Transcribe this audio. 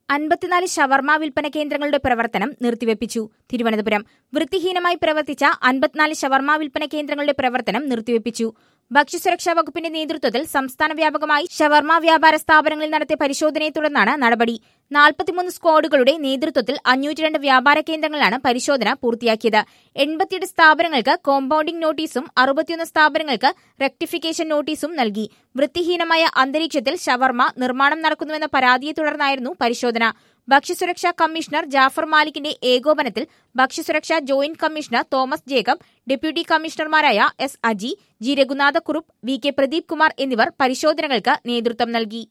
അൻപത്തിനാല് ഷവർമ വിൽപ്പന കേന്ദ്രങ്ങളുടെ പ്രവർത്തനം നിർത്തിവെപ്പിച്ചു തിരുവനന്തപുരം വൃത്തിഹീനമായി പ്രവർത്തിച്ച അൻപത്തിനാല് ഷവർമ വിൽപ്പന കേന്ദ്രങ്ങളുടെ പ്രവർത്തനം നിർത്തിവെപ്പിച്ചു ഭക്ഷ്യസുരക്ഷാ വകുപ്പിന്റെ നേതൃത്വത്തിൽ സംസ്ഥാന വ്യാപകമായി ഷവർമ വ്യാപാര സ്ഥാപനങ്ങളിൽ നടത്തിയ പരിശോധനയെ തുടർന്നാണ് നടപടി നാൽപ്പത്തിമൂന്ന് സ്ക്വാഡുകളുടെ നേതൃത്വത്തിൽ അഞ്ഞൂറ്റിരണ്ട് വ്യാപാര കേന്ദ്രങ്ങളിലാണ് പരിശോധന പൂർത്തിയാക്കിയത് എൺപത്തിയെട്ട് സ്ഥാപനങ്ങൾക്ക് കോമ്പൌണ്ടിംഗ് നോട്ടീസും അറുപത്തിയൊന്ന് സ്ഥാപനങ്ങൾക്ക് റെക്ടിഫിക്കേഷൻ നോട്ടീസും നൽകി വൃത്തിഹീനമായ അന്തരീക്ഷത്തിൽ ഷവർമ നിർമ്മാണം നടക്കുന്നുവെന്ന പരാതിയെ തുടർന്നായിരുന്നു പരിശോധന ഭക്ഷ്യസുരക്ഷാ കമ്മീഷണർ ജാഫർ മാലിക്കിന്റെ ഏകോപനത്തിൽ ഭക്ഷ്യസുരക്ഷാ joint commissioner Thomas Jacob deputy കമ്മീഷണർമാരായ S Aji G Raghunatha Kurup V K Pradeep Kumar എന്നിവർ പരിശോധനകൾക്ക് നേതൃത്വം നൽകി